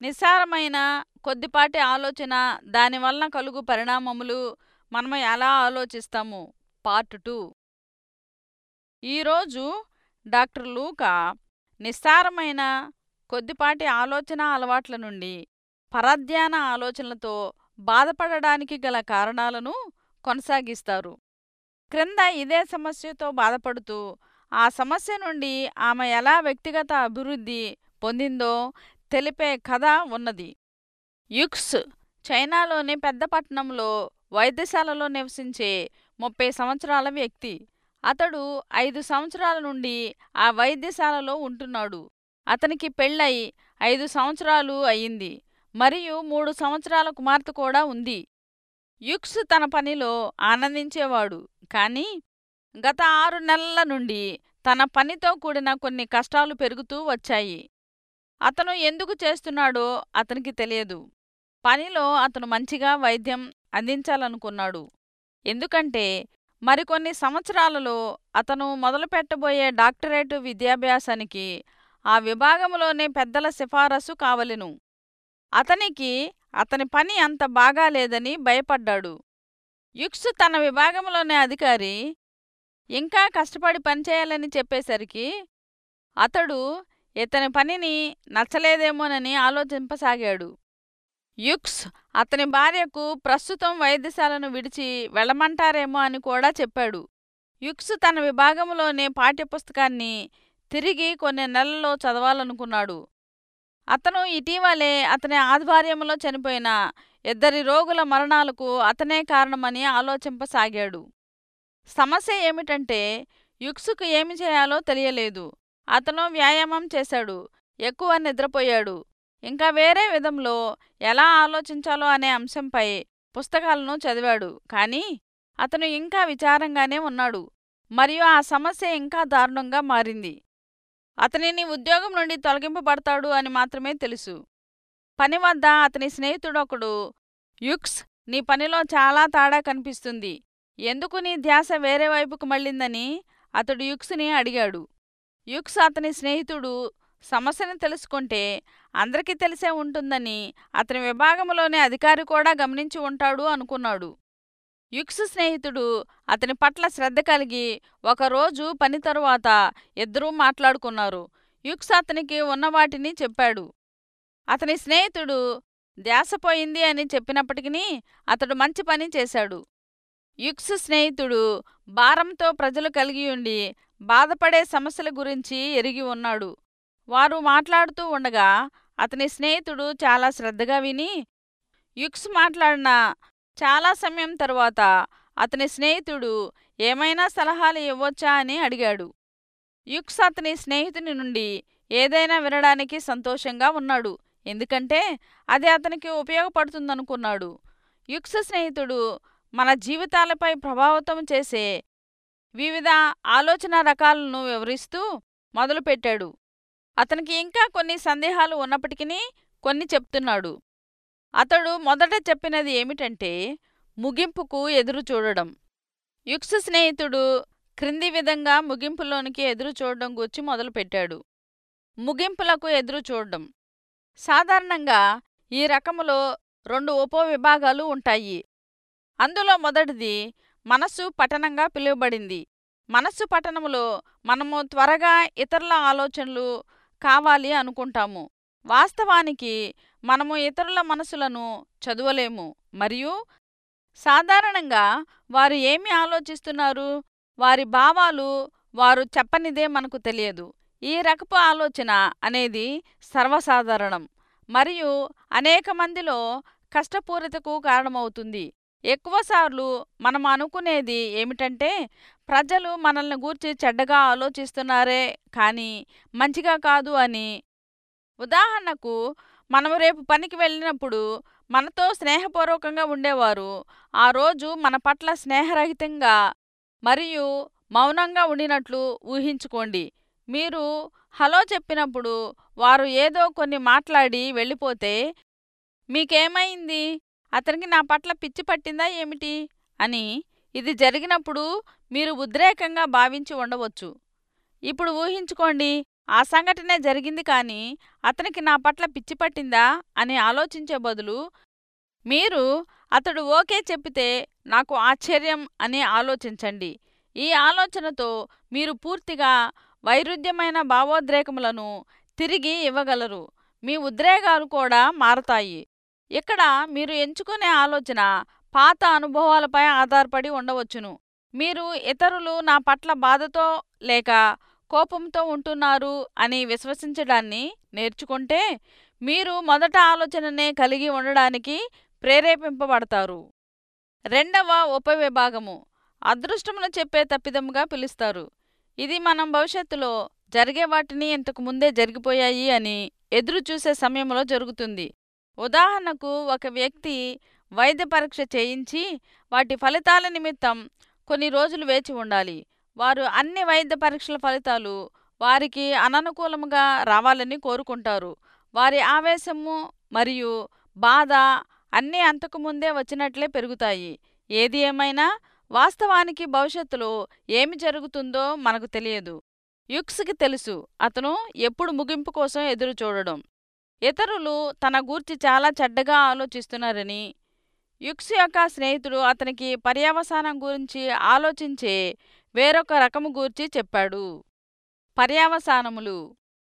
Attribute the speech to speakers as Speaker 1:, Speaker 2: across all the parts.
Speaker 1: నిస్సారమైన కొద్దిపాటి ఆలోచన దానివలన కలుగు పరిణామములు మనము ఎలా ఆలోచిస్తాము పార్ట్ టూ ఈరోజు డాక్టర్ లూకా నిస్సారమైన కొద్దిపాటి ఆలోచన అలవాట్ల నుండి పరధ్యాన ఆలోచనలతో బాధపడడానికి గల కారణాలను కొనసాగిస్తారు క్రింద ఇదే సమస్యతో బాధపడుతూ ఆ సమస్య నుండి ఆమె ఎలా వ్యక్తిగత అభివృద్ధి పొందిందో తెలిపే కథ ఉన్నది యుక్స్ చైనాలోని పెద్ద పట్టణంలో వైద్యశాలలో నివసించే ముప్పై సంవత్సరాల వ్యక్తి అతడు ఐదు సంవత్సరాల నుండి ఆ వైద్యశాలలో ఉంటున్నాడు అతనికి పెళ్ళై ఐదు సంవత్సరాలు అయింది మరియు మూడు సంవత్సరాల కుమార్తె కూడా ఉంది యుక్స్ తన పనిలో ఆనందించేవాడు కానీ గత ఆరు నెలల నుండి తన పనితో కూడిన కొన్ని కష్టాలు పెరుగుతూ వచ్చాయి అతను ఎందుకు చేస్తున్నాడో అతనికి తెలియదు పనిలో అతను మంచిగా వైద్యం అందించాలనుకున్నాడు ఎందుకంటే మరికొన్ని సంవత్సరాలలో అతను మొదలుపెట్టబోయే డాక్టరేటు విద్యాభ్యాసానికి ఆ విభాగంలోనే పెద్దల సిఫారసు కావలెను అతనికి అతని పని అంత బాగా లేదని భయపడ్డాడు యుక్స్ తన విభాగంలోని అధికారి ఇంకా కష్టపడి పనిచేయాలని చెప్పేసరికి అతడు ఇతని పనిని నచ్చలేదేమోనని ఆలోచింపసాగాడు యుక్స్ అతని భార్యకు ప్రస్తుతం వైద్యశాలను విడిచి వెళ్ళమంటారేమో అని కూడా చెప్పాడు యుక్స్ తన విభాగంలోనే పాఠ్యపుస్తకాన్ని తిరిగి కొన్ని నెలల్లో చదవాలనుకున్నాడు అతను ఇటీవలే అతని ఆధ్వర్యంలో చనిపోయిన ఇద్దరి రోగుల మరణాలకు అతనే కారణమని ఆలోచింపసాగాడు సమస్య ఏమిటంటే యుక్సుకు ఏమి చేయాలో తెలియలేదు అతను వ్యాయామం చేశాడు ఎక్కువ నిద్రపోయాడు ఇంకా వేరే విధంలో ఎలా ఆలోచించాలో అనే అంశంపై పుస్తకాలను చదివాడు కానీ అతను ఇంకా విచారంగానే ఉన్నాడు మరియు ఆ సమస్య ఇంకా దారుణంగా మారింది అతనిని ఉద్యోగం నుండి తొలగింపబడతాడు అని మాత్రమే తెలుసు పని వద్ద అతని స్నేహితుడొకడు యుక్స్ నీ పనిలో చాలా తేడా కనిపిస్తుంది ఎందుకు నీ ధ్యాస వేరే వైపుకు మళ్ళిందని అతడు యుక్స్ని అడిగాడు యుక్స్ అతని స్నేహితుడు సమస్యను తెలుసుకుంటే అందరికీ తెలిసే ఉంటుందని అతని విభాగంలోని అధికారి కూడా గమనించి ఉంటాడు అనుకున్నాడు యుక్స్ స్నేహితుడు అతని పట్ల శ్రద్ధ కలిగి ఒకరోజు పని తరువాత ఇద్దరూ మాట్లాడుకున్నారు యుక్స్ అతనికి ఉన్న వాటిని చెప్పాడు అతని స్నేహితుడు ధ్యాసపోయింది అని చెప్పినప్పటికీ అతడు మంచి పని చేశాడు యుక్స్ స్నేహితుడు భారంతో ప్రజలు కలిగి ఉండి బాధపడే సమస్యల గురించి ఎరిగి ఉన్నాడు వారు మాట్లాడుతూ ఉండగా అతని స్నేహితుడు చాలా శ్రద్ధగా విని యుక్స్ మాట్లాడిన చాలా సమయం తరువాత అతని స్నేహితుడు ఏమైనా సలహాలు ఇవ్వొచ్చా అని అడిగాడు యుక్స్ అతని స్నేహితుని నుండి ఏదైనా వినడానికి సంతోషంగా ఉన్నాడు ఎందుకంటే అది అతనికి ఉపయోగపడుతుందనుకున్నాడు యుక్స్ స్నేహితుడు మన జీవితాలపై ప్రభావితం చేసే వివిధ ఆలోచన రకాలను వివరిస్తూ మొదలుపెట్టాడు అతనికి ఇంకా కొన్ని సందేహాలు ఉన్నప్పటికీ కొన్ని చెప్తున్నాడు అతడు మొదట చెప్పినది ఏమిటంటే ముగింపుకు ఎదురు చూడడం యుక్స్ స్నేహితుడు క్రింది విధంగా ముగింపులోనికి ఎదురు చూడడం గురించి మొదలుపెట్టాడు ముగింపులకు ఎదురు చూడడం సాధారణంగా ఈ రకములో రెండు ఉపవిభాగాలు ఉంటాయి అందులో మొదటిది మనస్సు పఠనంగా పిలువబడింది మనస్సు పఠనములో మనము త్వరగా ఇతరుల ఆలోచనలు కావాలి అనుకుంటాము వాస్తవానికి మనము ఇతరుల మనసులను చదవలేము మరియు సాధారణంగా వారు ఏమి ఆలోచిస్తున్నారు వారి భావాలు వారు చెప్పనిదే మనకు తెలియదు ఈ రకపు ఆలోచన అనేది సర్వసాధారణం మరియు అనేక మందిలో కష్టపూరితకు కారణమవుతుంది ఎక్కువసార్లు మనం అనుకునేది ఏమిటంటే ప్రజలు మనల్ని గూర్చి చెడ్డగా ఆలోచిస్తున్నారే కానీ మంచిగా కాదు అని ఉదాహరణకు మనము రేపు పనికి వెళ్ళినప్పుడు మనతో స్నేహపూర్వకంగా ఉండేవారు ఆ రోజు మన పట్ల స్నేహరహితంగా మరియు మౌనంగా ఉండినట్లు ఊహించుకోండి మీరు హలో చెప్పినప్పుడు వారు ఏదో కొన్ని మాట్లాడి వెళ్ళిపోతే మీకేమైంది అతనికి నా పట్ల పిచ్చి పట్టిందా ఏమిటి అని ఇది జరిగినప్పుడు మీరు ఉద్రేకంగా భావించి ఉండవచ్చు ఇప్పుడు ఊహించుకోండి ఆ సంఘటనే జరిగింది కానీ అతనికి నా పట్ల పిచ్చి పట్టిందా అని ఆలోచించే బదులు మీరు అతడు ఓకే చెప్పితే నాకు ఆశ్చర్యం అని ఆలోచించండి ఈ ఆలోచనతో మీరు పూర్తిగా వైరుధ్యమైన భావోద్రేకములను తిరిగి ఇవ్వగలరు మీ ఉద్రేకాలు కూడా మారతాయి ఇక్కడ మీరు ఎంచుకునే ఆలోచన పాత అనుభవాలపై ఆధారపడి ఉండవచ్చును మీరు ఇతరులు నా పట్ల బాధతో లేక కోపంతో ఉంటున్నారు అని విశ్వసించడాన్ని నేర్చుకుంటే మీరు మొదట ఆలోచననే కలిగి ఉండడానికి ప్రేరేపింపబడతారు రెండవ ఉపవిభాగము అదృష్టమును చెప్పే తప్పిదముగా పిలుస్తారు ఇది మనం భవిష్యత్తులో జరిగే వాటిని ఇంతకు ముందే జరిగిపోయాయి అని ఎదురు చూసే సమయంలో జరుగుతుంది ఉదాహరణకు ఒక వ్యక్తి వైద్య పరీక్ష చేయించి వాటి ఫలితాల నిమిత్తం కొన్ని రోజులు వేచి ఉండాలి వారు అన్ని వైద్య పరీక్షల ఫలితాలు వారికి అననుకూలముగా రావాలని కోరుకుంటారు వారి ఆవేశము మరియు బాధ అన్నీ అంతకుముందే వచ్చినట్లే పెరుగుతాయి ఏది ఏమైనా వాస్తవానికి భవిష్యత్తులో ఏమి జరుగుతుందో మనకు తెలియదు యుక్స్కి తెలుసు అతను ఎప్పుడు ముగింపు కోసం ఎదురు చూడడం ఇతరులు తన గూర్చి చాలా చెడ్డగా ఆలోచిస్తున్నారని యుక్స్ యొక్క స్నేహితుడు అతనికి పర్యవసానం గురించి ఆలోచించే వేరొక రకము గూర్చి చెప్పాడు పర్యవసానములు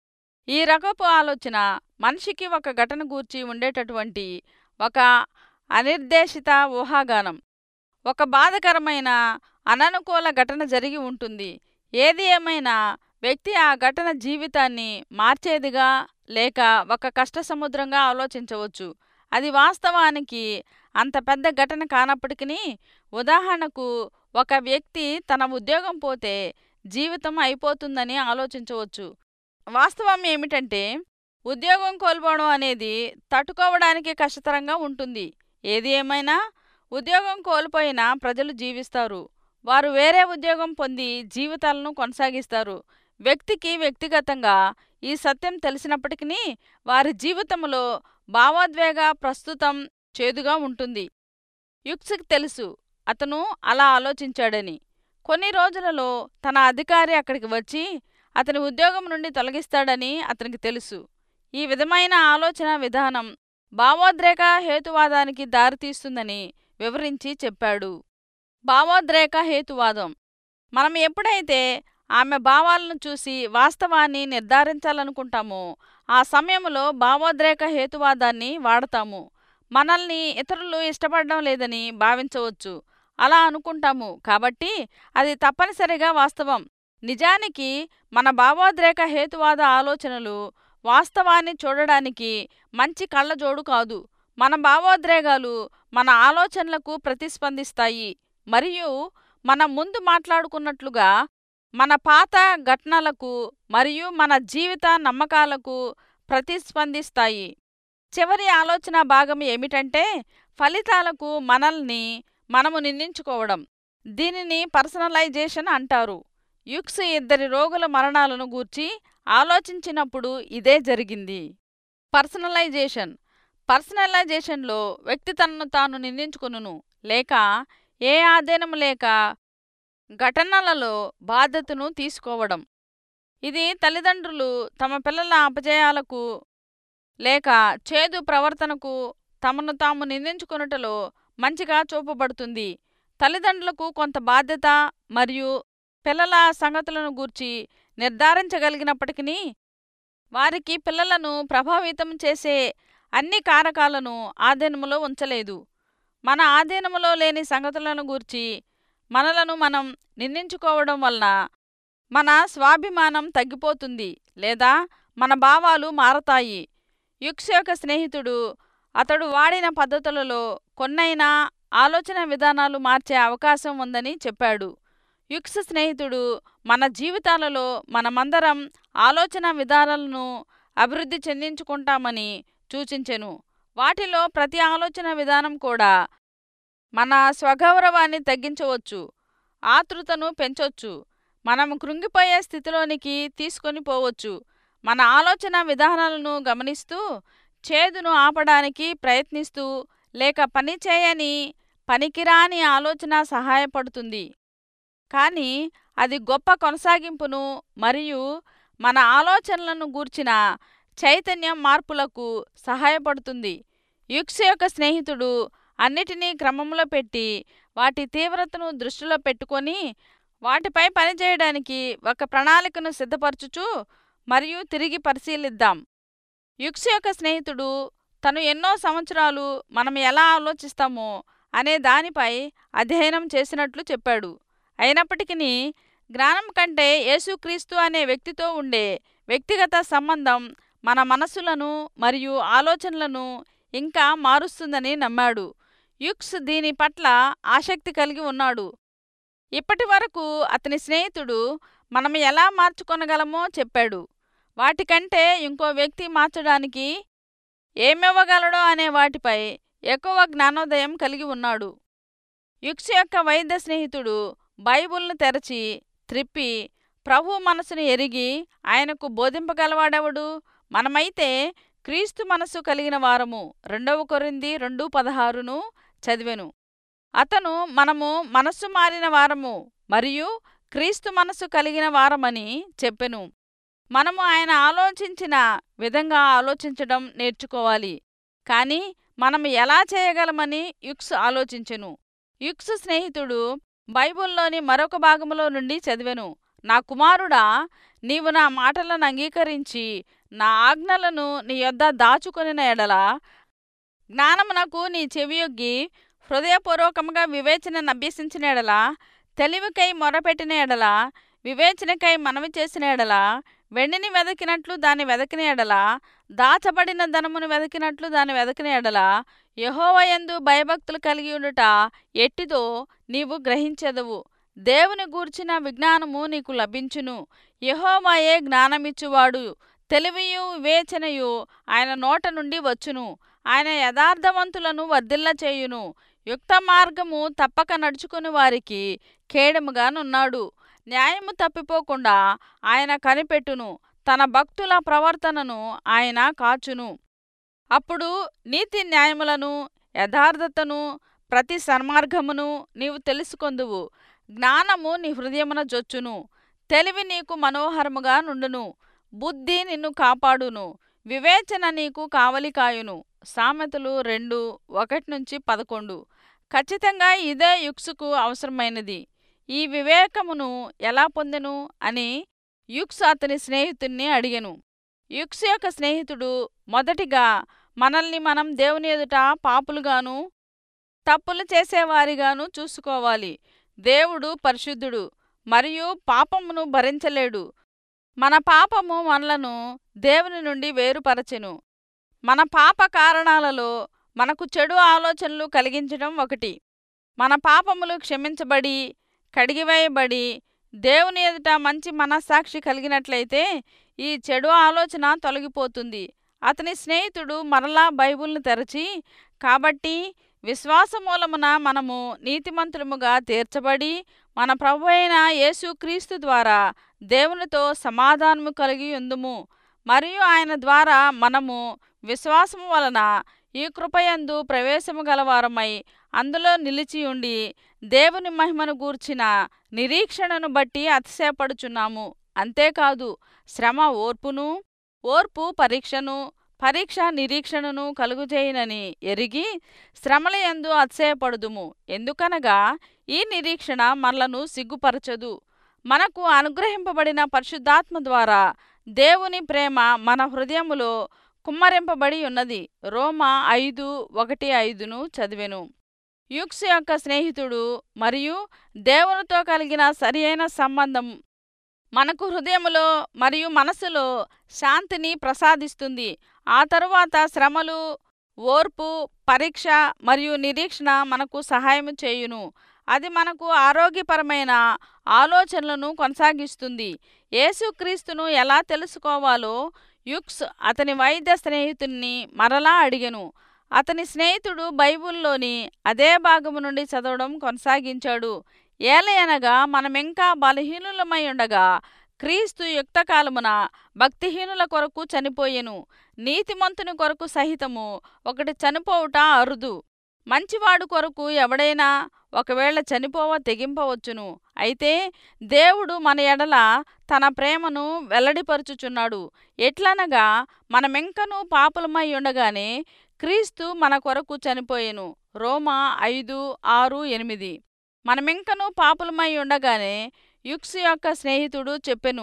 Speaker 1: ఈ రకపు ఆలోచన మనిషికి ఒక ఘటన గూర్చి ఉండేటటువంటి ఒక అనిర్దేశిత ఊహాగానం ఒక బాధకరమైన అననుకూల ఘటన జరిగి ఉంటుంది ఏది ఏమైనా వ్యక్తి ఆ ఘటన జీవితాన్ని మార్చేదిగా లేక ఒక కష్ట సముద్రంగా ఆలోచించవచ్చు అది వాస్తవానికి అంత పెద్ద ఘటన కానప్పటికీ ఉదాహరణకు ఒక వ్యక్తి తన ఉద్యోగం పోతే జీవితం అయిపోతుందని ఆలోచించవచ్చు వాస్తవం ఏమిటంటే ఉద్యోగం కోల్పోవడం అనేది తట్టుకోవడానికి కష్టతరంగా ఉంటుంది ఏది ఏమైనా ఉద్యోగం కోల్పోయినా ప్రజలు జీవిస్తారు వారు వేరే ఉద్యోగం పొంది జీవితాలను కొనసాగిస్తారు వ్యక్తికి వ్యక్తిగతంగా ఈ సత్యం తెలిసినప్పటికీ వారి జీవితంలో భావోద్వేగ ప్రస్తుతం చేదుగా ఉంటుంది యుక్స్కి తెలుసు అతను అలా ఆలోచించాడని కొన్ని రోజులలో తన అధికారి అక్కడికి వచ్చి అతని ఉద్యోగం నుండి తొలగిస్తాడని అతనికి తెలుసు ఈ విధమైన ఆలోచన విధానం భావోద్రేక హేతువాదానికి దారితీస్తుందని వివరించి చెప్పాడు భావోద్రేక హేతువాదం మనం ఎప్పుడైతే ఆమె భావాలను చూసి వాస్తవాన్ని నిర్ధారించాలనుకుంటామో ఆ సమయంలో భావోద్రేక హేతువాదాన్ని వాడతాము మనల్ని ఇతరులు ఇష్టపడడం లేదని భావించవచ్చు అలా అనుకుంటాము కాబట్టి అది తప్పనిసరిగా వాస్తవం నిజానికి మన భావోద్రేక హేతువాద ఆలోచనలు వాస్తవాన్ని చూడడానికి మంచి కళ్ళజోడు కాదు మన భావోద్రేగాలు మన ఆలోచనలకు ప్రతిస్పందిస్తాయి మరియు మనం ముందు మాట్లాడుకున్నట్లుగా మన పాత ఘటనలకు మరియు మన జీవిత నమ్మకాలకు ప్రతిస్పందిస్తాయి చివరి ఆలోచన భాగం ఏమిటంటే ఫలితాలకు మనల్ని మనము నిందించుకోవడం దీనిని పర్సనలైజేషన్ అంటారు యుక్స్ ఇద్దరి రోగుల మరణాలను గూర్చి ఆలోచించినప్పుడు ఇదే జరిగింది పర్సనలైజేషన్ పర్సనలైజేషన్లో వ్యక్తి తనను తాను నిందించుకును లేక ఏ ఆధీనం లేక ఘటనలలో బాధ్యతను తీసుకోవడం ఇది తల్లిదండ్రులు తమ పిల్లల అపజయాలకు లేక చేదు ప్రవర్తనకు తమను తాము నిందించుకొనుటలో మంచిగా చూపబడుతుంది తల్లిదండ్రులకు కొంత బాధ్యత మరియు పిల్లల సంగతులను గూర్చి నిర్ధారించగలిగినప్పటికీ వారికి పిల్లలను ప్రభావితం చేసే అన్ని కారకాలను ఆధీనములో ఉంచలేదు మన ఆధీనములో లేని సంగతులను గూర్చి మనలను మనం నిందించుకోవడం వలన మన స్వాభిమానం తగ్గిపోతుంది లేదా మన భావాలు మారతాయి యుక్స్ యొక్క స్నేహితుడు అతడు వాడిన పద్ధతులలో కొన్నైనా ఆలోచన విధానాలు మార్చే అవకాశం ఉందని చెప్పాడు యుక్స్ స్నేహితుడు మన జీవితాలలో మనమందరం ఆలోచన విధానాలను అభివృద్ధి చెందించుకుంటామని సూచించెను వాటిలో ప్రతి ఆలోచన విధానం కూడా మన స్వగౌరవాన్ని తగ్గించవచ్చు ఆతృతను పెంచొచ్చు మనం కృంగిపోయే స్థితిలోనికి తీసుకొని పోవచ్చు మన ఆలోచన విధానాలను గమనిస్తూ చేదును ఆపడానికి ప్రయత్నిస్తూ లేక పని చేయని పనికిరాని ఆలోచన సహాయపడుతుంది కానీ అది గొప్ప కొనసాగింపును మరియు మన ఆలోచనలను గూర్చిన చైతన్యం మార్పులకు సహాయపడుతుంది యుక్స్ యొక్క స్నేహితుడు అన్నిటినీ క్రమంలో పెట్టి వాటి తీవ్రతను దృష్టిలో పెట్టుకొని వాటిపై పనిచేయడానికి ఒక ప్రణాళికను సిద్ధపరచుచు మరియు తిరిగి పరిశీలిద్దాం యుక్స్ యొక్క స్నేహితుడు తను ఎన్నో సంవత్సరాలు మనం ఎలా ఆలోచిస్తామో అనే దానిపై అధ్యయనం చేసినట్లు చెప్పాడు అయినప్పటికీ జ్ఞానం కంటే యేసుక్రీస్తు అనే వ్యక్తితో ఉండే వ్యక్తిగత సంబంధం మన మనసులను మరియు ఆలోచనలను ఇంకా మారుస్తుందని నమ్మాడు యుక్స్ దీని పట్ల ఆసక్తి కలిగి ఉన్నాడు ఇప్పటి వరకు అతని స్నేహితుడు మనం ఎలా మార్చుకొనగలమో చెప్పాడు వాటికంటే ఇంకో వ్యక్తి మార్చడానికి ఏమివ్వగలడో అనే వాటిపై ఎక్కువ జ్ఞానోదయం కలిగి ఉన్నాడు యుక్స్ యొక్క వైద్య స్నేహితుడు బైబుల్ను తెరచి త్రిప్పి ప్రభు మనసును ఎరిగి ఆయనకు బోధింపగలవాడెవడు మనమైతే క్రీస్తు మనస్సు కలిగిన వారము రెండవ కొరింది రెండు పదహారును చదివెను అతను మనము మనస్సు మారిన వారము మరియు క్రీస్తు మనస్సు కలిగిన వారమని చెప్పెను మనము ఆయన ఆలోచించిన విధంగా ఆలోచించడం నేర్చుకోవాలి కానీ మనం ఎలా చేయగలమని యుక్స్ ఆలోచించెను యుక్స్ స్నేహితుడు బైబిల్లోని మరొక భాగములో నుండి చదివెను నా కుమారుడా నీవు నా మాటలను అంగీకరించి నా ఆజ్ఞలను నీ యొద్ద దాచుకొనిన ఎడల జ్ఞానమునకు నీ చెవియొగ్గి హృదయపూర్వకముగా వివేచనను అభ్యసించిన ఎడల తెలివికై మొరపెట్టిన ఎడల వివేచనకై మనవి చేసిన ఎడల వెండిని వెదకినట్లు దాన్ని వెదకిన ఎడల దాచబడిన ధనమును వెదకినట్లు దాన్ని వెదకిన ఎడల యహోవయందు భయభక్తులు కలిగి ఉండుట ఎట్టిదో నీవు గ్రహించెదవు దేవుని గూర్చిన విజ్ఞానము నీకు లభించును యహోవాయే జ్ఞానమిచ్చువాడు తెలివియు వివేచనయు ఆయన నోట నుండి వచ్చును ఆయన యథార్థవంతులను వర్ధిల్ల చేయును యుక్త మార్గము తప్పక నడుచుకుని వారికి కేడముగానున్నాడు న్యాయము తప్పిపోకుండా ఆయన కనిపెట్టును తన భక్తుల ప్రవర్తనను ఆయన కాచును అప్పుడు నీతి న్యాయములను యథార్థతను ప్రతి సన్మార్గమును నీవు తెలుసుకొందువు జ్ఞానము నీ హృదయమున జొచ్చును తెలివి నీకు మనోహరముగా నుండును బుద్ధి నిన్ను కాపాడును వివేచన నీకు కావలి కాయును సామెతలు రెండు ఒకటి నుంచి పదకొండు ఖచ్చితంగా ఇదే యుక్సుకు అవసరమైనది ఈ వివేకమును ఎలా పొందెను అని యుక్స్ అతని స్నేహితుణ్ణి అడిగెను యుక్స్ యొక్క స్నేహితుడు మొదటిగా మనల్ని మనం దేవుని ఎదుట పాపులుగాను తప్పులు చేసేవారిగాను చూసుకోవాలి దేవుడు పరిశుద్ధుడు మరియు పాపమును భరించలేడు మన పాపము మనలను దేవుని నుండి వేరుపరచెను మన పాప కారణాలలో మనకు చెడు ఆలోచనలు కలిగించడం ఒకటి మన పాపములు క్షమించబడి కడిగివేయబడి దేవుని ఎదుట మంచి మనస్సాక్షి కలిగినట్లయితే ఈ చెడు ఆలోచన తొలగిపోతుంది అతని స్నేహితుడు మరలా బైబిల్ను తెరచి కాబట్టి విశ్వాసమూలమున మనము నీతిమంతులముగా తీర్చబడి మన ప్రభు అయిన యేసుక్రీస్తు ద్వారా దేవునితో సమాధానము కలిగి ఉందుము మరియు ఆయన ద్వారా మనము విశ్వాసము వలన ఈ కృపయందు ప్రవేశము గలవారమై అందులో నిలిచి ఉండి దేవుని మహిమను గూర్చిన నిరీక్షణను బట్టి అతిశయపడుచున్నాము అంతేకాదు శ్రమ ఓర్పును ఓర్పు పరీక్షను పరీక్ష నిరీక్షణను కలుగుచేయనని ఎరిగి శ్రమల యందు అతిశయపడుదుము ఎందుకనగా ఈ నిరీక్షణ మనలను సిగ్గుపరచదు మనకు అనుగ్రహింపబడిన పరిశుద్ధాత్మ ద్వారా దేవుని ప్రేమ మన హృదయములో కుమ్మరింపబడి ఉన్నది రోమా ఐదు ఒకటి ఐదును చదివెను యుక్స్ యొక్క స్నేహితుడు మరియు దేవునితో కలిగిన సరియైన సంబంధం మనకు హృదయములో మరియు మనసులో శాంతిని ప్రసాదిస్తుంది ఆ తరువాత శ్రమలు ఓర్పు పరీక్ష మరియు నిరీక్షణ మనకు సహాయం చేయును అది మనకు ఆరోగ్యపరమైన ఆలోచనలను కొనసాగిస్తుంది యేసుక్రీస్తును ఎలా తెలుసుకోవాలో యుక్స్ అతని వైద్య స్నేహితుణ్ణి మరలా అడిగెను అతని స్నేహితుడు బైబిల్లోని అదే భాగము నుండి చదవడం కొనసాగించాడు ఏలయనగా మనమింకా బలహీనులమై ఉండగా క్రీస్తు యుక్తకాలమున భక్తిహీనుల కొరకు చనిపోయెను నీతిమంతుని కొరకు సహితము ఒకటి చనిపోవుట అరుదు మంచివాడు కొరకు ఎవడైనా ఒకవేళ చనిపోవ తెగింపవచ్చును అయితే దేవుడు మన ఎడల తన ప్రేమను వెల్లడిపరుచుచున్నాడు ఎట్లనగా మనమెంకను పాపులమై ఉండగానే క్రీస్తు మన కొరకు చనిపోయెను రోమా ఐదు ఆరు ఎనిమిది మనమింకను పాపులమై ఉండగానే యుక్స్ యొక్క స్నేహితుడు చెప్పెను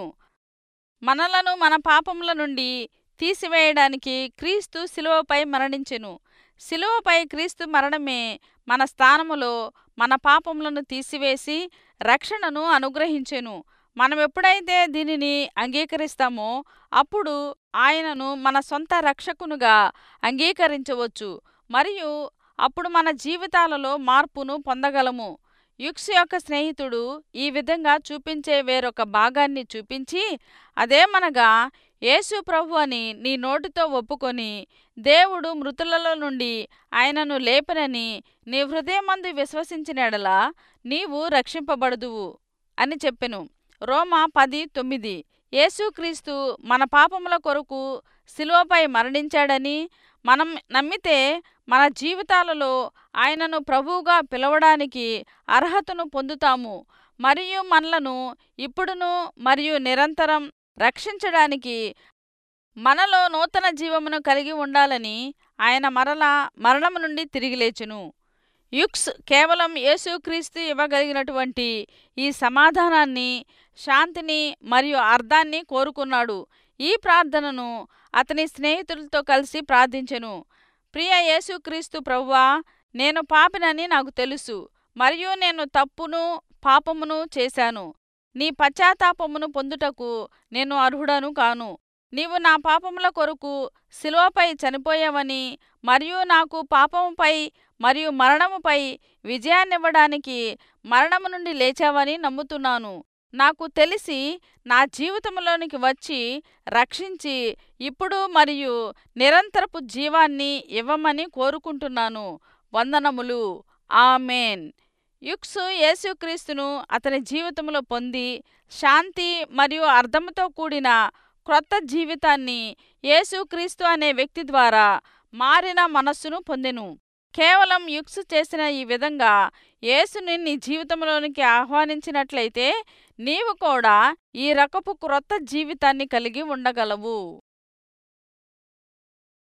Speaker 1: మనలను మన పాపముల నుండి తీసివేయడానికి క్రీస్తు శిలువపై మరణించెను శిలువపై క్రీస్తు మరణమే మన స్థానములో మన పాపములను తీసివేసి రక్షణను అనుగ్రహించెను మనం ఎప్పుడైతే దీనిని అంగీకరిస్తామో అప్పుడు ఆయనను మన సొంత రక్షకునుగా అంగీకరించవచ్చు మరియు అప్పుడు మన జీవితాలలో మార్పును పొందగలము యుక్స్ యొక్క స్నేహితుడు ఈ విధంగా చూపించే వేరొక భాగాన్ని చూపించి అదేమనగా యేసు ప్రభు అని నీ నోటితో ఒప్పుకొని దేవుడు మృతులలో నుండి ఆయనను లేపనని నీ హృదయమందు విశ్వసించినడలా నీవు రక్షింపబడుదువు అని చెప్పెను రోమా పది తొమ్మిది యేసుక్రీస్తు మన పాపముల కొరకు శిలువపై మరణించాడని మనం నమ్మితే మన జీవితాలలో ఆయనను ప్రభువుగా పిలవడానికి అర్హతను పొందుతాము మరియు మనలను ఇప్పుడును మరియు నిరంతరం రక్షించడానికి మనలో నూతన జీవమును కలిగి ఉండాలని ఆయన మరల మరణము నుండి తిరిగి లేచును యుక్స్ కేవలం యేసుక్రీస్తు ఇవ్వగలిగినటువంటి ఈ సమాధానాన్ని శాంతిని మరియు అర్థాన్ని కోరుకున్నాడు ఈ ప్రార్థనను అతని స్నేహితులతో కలిసి ప్రార్థించెను ప్రియ యేసుక్రీస్తు ప్రభువా నేను పాపినని నాకు తెలుసు మరియు నేను తప్పును పాపమును చేశాను నీ పశ్చాత్తాపమును పొందుటకు నేను అర్హుడను కాను నీవు నా పాపముల కొరకు శిలువపై చనిపోయావని మరియు నాకు పాపముపై మరియు మరణముపై విజయాన్నివ్వడానికి మరణము నుండి లేచావని నమ్ముతున్నాను నాకు తెలిసి నా జీవితంలోనికి వచ్చి రక్షించి ఇప్పుడు మరియు నిరంతరపు జీవాన్ని ఇవ్వమని కోరుకుంటున్నాను వందనములు ఆమెన్ యుక్సు యేసుక్రీస్తును అతని జీవితంలో పొంది శాంతి మరియు అర్థముతో కూడిన క్రొత్త జీవితాన్ని యేసుక్రీస్తు అనే వ్యక్తి ద్వారా మారిన మనస్సును పొందెను కేవలం యుక్సు చేసిన ఈ విధంగా యేసుని నీ జీవితంలోనికి ఆహ్వానించినట్లయితే నీవు కూడా ఈ రకపు క్రొత్త జీవితాన్ని కలిగి ఉండగలవు